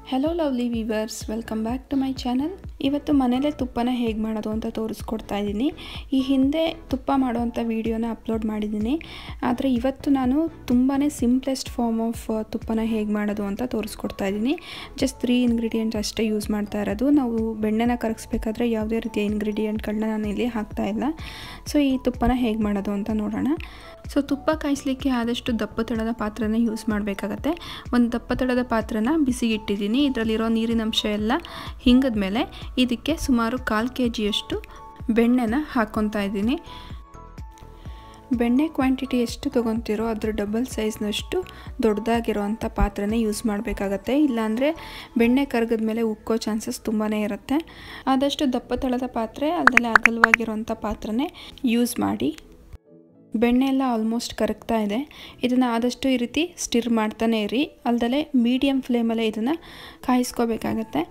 hello lovely viewers welcome back to my channel ಇವತ್ತು ಮನೇಲೇ ತುಪ್ಪನ ಹೇಗೆ ಮಾಡೋದು ಅಂತ ತೋರಿಸ್ಕೊಡ್ತಾ ಇದ್ದೀನಿ ಈ ಹಿಂದೆ ತುಪ್ಪ ಮಾಡೋವಂಥ ವೀಡಿಯೋನ ಅಪ್ಲೋಡ್ ಮಾಡಿದ್ದೀನಿ ಆದರೆ ಇವತ್ತು ನಾನು ತುಂಬಾ ಸಿಂಪ್ಲೆಸ್ಟ್ ಫಾರ್ಮ್ ಆಫ್ ತುಪ್ಪನ ಹೇಗೆ ಮಾಡೋದು ಅಂತ ತೋರಿಸ್ಕೊಡ್ತಾ ಇದ್ದೀನಿ ಜಸ್ಟ್ ತ್ರೀ ಇಂಗ್ರೀಡಿಯೆಂಟ್ಸ್ ಅಷ್ಟೇ ಯೂಸ್ ಮಾಡ್ತಾ ಇರೋದು ನಾವು ಬೆಣ್ಣೆನ ಕರಗಿಸ್ಬೇಕಾದ್ರೆ ಯಾವುದೇ ರೀತಿಯ ಇಂಗ್ರೀಡಿಯೆಂಟ್ಗಳನ್ನ ನಾನು ಇಲ್ಲಿ ಹಾಕ್ತಾ ಇಲ್ಲ ಸೊ ಈ ತುಪ್ಪನ ಹೇಗೆ ಮಾಡೋದು ಅಂತ ನೋಡೋಣ ಸೊ ತುಪ್ಪ ಕಾಯಿಸ್ಲಿಕ್ಕೆ ಆದಷ್ಟು ದಪ್ಪ ತಳದ ಪಾತ್ರನ ಯೂಸ್ ಮಾಡಬೇಕಾಗತ್ತೆ ಒಂದು ದಪ್ಪ ತಳದ ಪಾತ್ರನ ಬಿಸಿಗಿಟ್ಟಿದ್ದೀನಿ ಇದರಲ್ಲಿರೋ ನೀರಿನ ಅಂಶ ಎಲ್ಲ ಹಿಂಗದ ಮೇಲೆ ಇದಕ್ಕೆ ಸುಮಾರು ಕಾಲು ಕೆ ಜಿಯಷ್ಟು ಬೆಣ್ಣೆನ ಹಾಕ್ಕೊತಾ ಇದ್ದೀನಿ ಬೆಣ್ಣೆ ಕ್ವಾಂಟಿಟಿ ಎಷ್ಟು ತೊಗೊತಿರೋ ಅದ್ರ ಡಬಲ್ ಸೈಜ್ನಷ್ಟು ದೊಡ್ಡದಾಗಿರೋವಂಥ ಪಾತ್ರನೇ ಯೂಸ್ ಮಾಡಬೇಕಾಗತ್ತೆ ಇಲ್ಲಾಂದರೆ ಬೆಣ್ಣೆ ಕರಗದ ಮೇಲೆ ಉಕ್ಕೋ ಚಾನ್ಸಸ್ ತುಂಬಾ ಇರುತ್ತೆ ಆದಷ್ಟು ದಪ್ಪ ತಳದ ಪಾತ್ರೆ ಅಲ್ಲದೆ ಅಗಲವಾಗಿರೋವಂಥ ಪಾತ್ರನೇ ಯೂಸ್ ಮಾಡಿ ಬೆಣ್ಣೆ ಎಲ್ಲ ಆಲ್ಮೋಸ್ಟ್ ಕರಗ್ತಾ ಇದೆ ಇದನ್ನು ಆದಷ್ಟು ಈ ರೀತಿ ಸ್ಟಿರ್ ಮಾಡ್ತಾನೆ ಇರಿ ಅಲ್ದಲೆ ಮೀಡಿಯಮ್ ಫ್ಲೇಮಲ್ಲೇ ಇದನ್ನು ಕಾಯಿಸ್ಕೋಬೇಕಾಗತ್ತೆ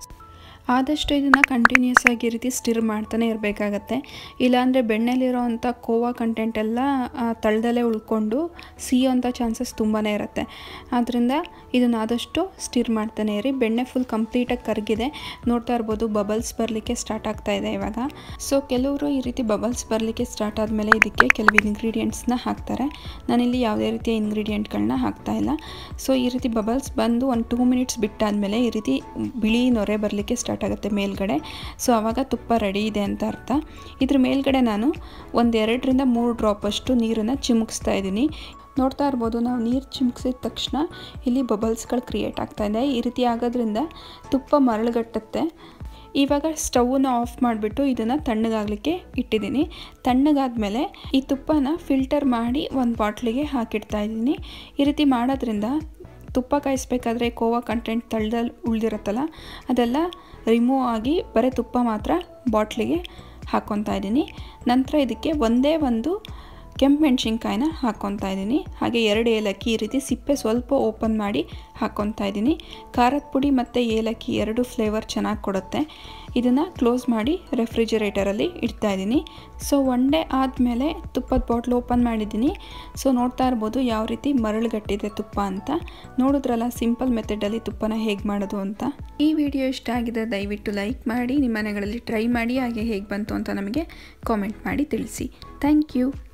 ಆದಷ್ಟು ಇದನ್ನು ಕಂಟಿನ್ಯೂಸ್ ಆಗಿ ಈ ರೀತಿ ಸ್ಟಿರ್ ಮಾಡ್ತಾನೆ ಇರಬೇಕಾಗತ್ತೆ ಇಲ್ಲಾಂದರೆ ಬೆಣ್ಣೆಲಿರೋ ಅಂಥ ಕೋವಾ ಕಂಟೆಂಟ್ ಎಲ್ಲ ತಳದಲ್ಲೇ ಉಳ್ಕೊಂಡು ಸಿಯೋಂಥ ಚಾನ್ಸಸ್ ತುಂಬಾ ಇರುತ್ತೆ ಆದ್ದರಿಂದ ಇದನ್ನು ಆದಷ್ಟು ಸ್ಟಿರ್ ಮಾಡ್ತಾನೆ ಇರಿ ಬೆಣ್ಣೆ ಫುಲ್ ಕಂಪ್ಲೀಟಾಗಿ ಕರಗಿದೆ ನೋಡ್ತಾ ಇರ್ಬೋದು ಬಬಲ್ಸ್ ಬರಲಿಕ್ಕೆ ಸ್ಟಾರ್ಟ್ ಆಗ್ತಾ ಇದೆ ಇವಾಗ ಸೊ ಕೆಲವರು ಈ ರೀತಿ ಬಬಲ್ಸ್ ಬರಲಿಕ್ಕೆ ಸ್ಟಾರ್ಟ್ ಆದಮೇಲೆ ಇದಕ್ಕೆ ಕೆಲವು ಇಂಗ್ರೀಡಿಯೆಂಟ್ಸ್ನ ಹಾಕ್ತಾರೆ ನಾನಿಲ್ಲಿ ಯಾವುದೇ ರೀತಿಯ ಇಂಗ್ರೀಡಿಯೆಂಟ್ಗಳನ್ನ ಹಾಕ್ತಾ ಇಲ್ಲ ಸೊ ಈ ರೀತಿ ಬಬಲ್ಸ್ ಬಂದು ಒಂದು ಟೂ ಮಿನಿಟ್ಸ್ ಬಿಟ್ಟಾದಮೇಲೆ ಈ ರೀತಿ ಬಿಳಿ ನೊರೆ ಬರಲಿಕ್ಕೆ ಸ್ಟಾರ್ಟ್ ಆಗುತ್ತೆ ಮೇಲ್ಗಡೆ ಸೊ ಆವಾಗ ತುಪ್ಪ ರೆಡಿ ಇದೆ ಅಂತ ಅರ್ಥ ಇದ್ರ ಮೇಲ್ಗಡೆ ನಾನು ಒಂದು ಎರಡರಿಂದ ಮೂರು ಡ್ರಾಪಷ್ಟು ನೀರನ್ನು ಚಿಮುಕಿಸ್ತಾ ಇದ್ದೀನಿ ನೋಡ್ತಾ ಇರ್ಬೋದು ನಾವು ನೀರು ಚಿಮುಕಿಸಿದ ತಕ್ಷಣ ಇಲ್ಲಿ ಬಬಲ್ಸ್ಗಳು ಕ್ರಿಯೇಟ್ ಆಗ್ತಾ ಇದೆ ಈ ರೀತಿ ಆಗೋದ್ರಿಂದ ತುಪ್ಪ ಮರಳುಗಟ್ಟುತ್ತೆ ಇವಾಗ ಸ್ಟವನ್ನು ಆಫ್ ಮಾಡಿಬಿಟ್ಟು ಇದನ್ನು ತಣ್ಣಗಾಗಲಿಕ್ಕೆ ಇಟ್ಟಿದ್ದೀನಿ ತಣ್ಣಗಾದ್ಮೇಲೆ ಈ ತುಪ್ಪನ ಫಿಲ್ಟರ್ ಮಾಡಿ ಒಂದು ಬಾಟ್ಲಿಗೆ ಹಾಕಿಡ್ತಾ ಇದ್ದೀನಿ ಈ ರೀತಿ ಮಾಡೋದ್ರಿಂದ ತುಪ್ಪ ಕಾಯಿಸ್ಬೇಕಾದ್ರೆ ಕೋವಾ ಕಂಟೆಂಟ್ ತಳ್ದಲ್ಲಿ ಉಳಿದಿರುತ್ತಲ್ಲ ಅದೆಲ್ಲ ರಿಮೂವ್ ಆಗಿ ಬರೀ ತುಪ್ಪ ಮಾತ್ರ ಬಾಟ್ಲಿಗೆ ಹಾಕ್ಕೊತಾ ಇದ್ದೀನಿ ನಂತರ ಇದಕ್ಕೆ ಒಂದೇ ಒಂದು ಕೆಂಪು ಮೆಣಸಿನ್ಕಾಯಿನ ಹಾಕ್ಕೊತಾ ಇದ್ದೀನಿ ಹಾಗೆ ಎರಡು ಏಲಕ್ಕಿ ಈ ರೀತಿ ಸಿಪ್ಪೆ ಸ್ವಲ್ಪ ಓಪನ್ ಮಾಡಿ ಹಾಕ್ಕೊತಾ ಇದ್ದೀನಿ ಖಾರದ ಪುಡಿ ಮತ್ತು ಏಲಕ್ಕಿ ಎರಡು ಫ್ಲೇವರ್ ಚೆನ್ನಾಗಿ ಕೊಡುತ್ತೆ ಇದನ್ನು ಕ್ಲೋಸ್ ಮಾಡಿ ರೆಫ್ರಿಜರೇಟರಲ್ಲಿ ಇಡ್ತಾ ಇದ್ದೀನಿ ಸೊ ಒನ್ ಡೇ ಆದಮೇಲೆ ತುಪ್ಪದ ಬಾಟ್ಲ್ ಓಪನ್ ಮಾಡಿದ್ದೀನಿ ಸೊ ನೋಡ್ತಾ ಇರ್ಬೋದು ಯಾವ ರೀತಿ ಮರಳುಗಟ್ಟಿದೆ ತುಪ್ಪ ಅಂತ ನೋಡಿದ್ರಲ್ಲ ಸಿಂಪಲ್ ಮೆಥಡಲ್ಲಿ ತುಪ್ಪನ ಹೇಗೆ ಮಾಡೋದು ಅಂತ ಈ ವಿಡಿಯೋ ಇಷ್ಟ ಆಗಿದೆ ದಯವಿಟ್ಟು ಲೈಕ್ ಮಾಡಿ ನಿಮ್ಮ ಮನೆಗಳಲ್ಲಿ ಟ್ರೈ ಮಾಡಿ ಹಾಗೆ ಹೇಗೆ ಬಂತು ಅಂತ ನಮಗೆ ಕಾಮೆಂಟ್ ಮಾಡಿ ತಿಳಿಸಿ ಥ್ಯಾಂಕ್ ಯು